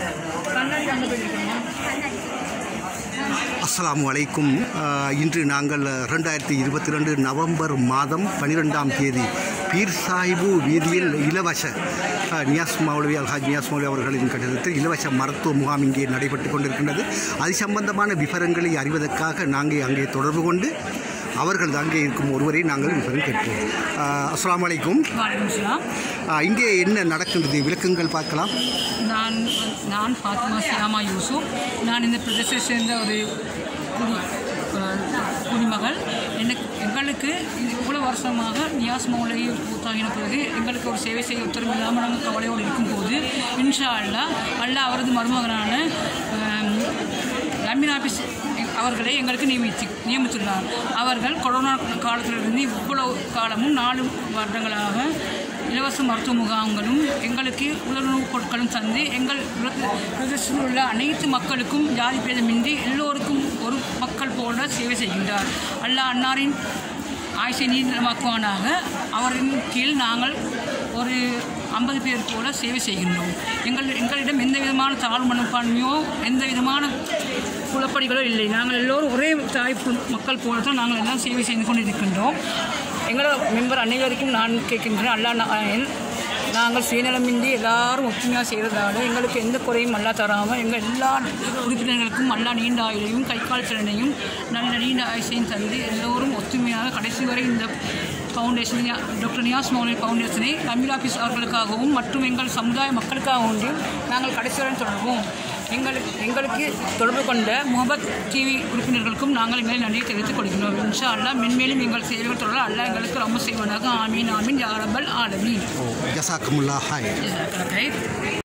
கண்ணாடி அங்கே போயிருக்கோம் அஸ்ஸலாமு அலைக்கும் அஹ், இன்று நாங்கள் ரெண்டாயிரத்தி இருபத்தி ரெண்டு நவம்பர் மாதம் பன்னிரெண்டாம் தேதி பீர் சாஹிபு வீதியில் இலவச அஹ், நியாஸ் மௌலவி அல்ஹாஜ் நியாஸ் மௌலவி அவர்களின் கட்டிடத்தில் இலவச மருத்துவ முகாம் இங்கே நடைபெற்று கொண்டிருக்கின்றது அது சம்பந்தமான விவரங்களை அறிவதற்காக நாங்கள் அங்கே தொடர்பு கொண்டு அவர்கள் அங்கே இருக்கும் ஒருவரை நாங்கள் விவரம் கேட்போம் அஹ், அஸ்ஸலாமு அலைக்கும் வணக்கம் சலாம் அஹ், இங்கே என்ன நடக்கின்றது விளக்கங்கள் பார்க்கலாம் நான் நான் ஃபாத்திமா சியாமா யூசுப் நான் இந்த பிரதேசத்தை சேர்ந்த ஒரு குடி அஹ், குடிமகள் எனக்கு எங்களுக்கு இது இவ்வளோ வருஷமாக நியாஸ் மௌலை பூத்தாகின பிறகு எங்களுக்கு ஒரு சேவை செய்ய உத்தரவு இல்லாமல் நாங்கள் கவலையோடு இருக்கும்போது இன்ஷா அல்லா அல்லா அவரது மருமகனான அஹ், அமீன் ஆஃபீஸ் அவர்களை எங்களுக்கு நியமித்து நியமித்துள்ளார் அவர்கள் கொரோனா காலத்திலிருந்து இவ்வளவு காலமும் நாலு வருடங்களாக இலவச மருத்துவ முகாம்களும் எங்களுக்கு உணவுப் பொருட்களும் தந்து எங்கள் பிரத- பிரதேசத்தில் உள்ள அனைத்து மக்களுக்கும் ஜாதி பேதமின்றி எல்லோருக்கும் ஒரு மக்கள் போல சேவை செய்கின்றார் அல்லாஹ் அன்னாரின் ஆயுசை நீளமாக்குவானாக அவரின் கீழ் நாங்கள் ஒரு ஐம்பது பேர் போல சேவை செய்கின்றோம் எங்கள் எங்களிடம் எந்த விதமான தாழ்வு மனப்பான்மையோ எந்த விதமான குழப்படிகளோ இல்லை நாங்கள் எல்லோரும் ஒரே தாய் பு- மக்கள் போல தான் நாங்கள் எல்லாம் சேவை செய்து கொண்டிருக்கின்றோம் எங்களோட மெம்பர் அனைவருக்கும் நான் கேட்கின்றேன் அல்லா நா- நாங்கள் சுயநலமின்றி எல்லாரும் ஒற்றுமையாக செய்கிறதால எங்களுக்கு எந்த குறையும் அல்லா தராமல் எங்கள் எல்லா உறுப்பினர்களுக்கும் அல்லா நீண்ட ஆயுளையும் கை கால் திறனையும் நல்ல நீண்ட ஆயுசையும் தந்து எல்லோரும் ஒற்றுமையாக கடைசி வரை இந்த ஃபவுண்டேஷன் டாக்டர் நியாஸ் மௌலி ஃபவுண்டேஷனை தமிழ் ஆஃபீஸ் அவர்களுக்காகவும் மற்றும் எங்கள் சமுதாய மக்களுக்காகவும் நாங்கள் கடைசி வரை தொடர்வோம் எங்களுக்கு எங்களுக்கு தொடர்பு கொண்ட முகமத் டிவி உறுப்பினர்களுக்கும் நாங்கள் எங்களை நன்றியை தெரிவித்துக் கொள்கிறோம் இன்ஷா அல்லா மென்மேலும் எங்கள் சேவைகள் தொடர அல்லா எங்களுக்கு ரொம்ப செய்வனாக ஆமீன் ஆமீன் யாரபல் ஆலமீன் ஜசாக்கமுல்லா ஹாய் ஜஸாக்கல்லாஹ்.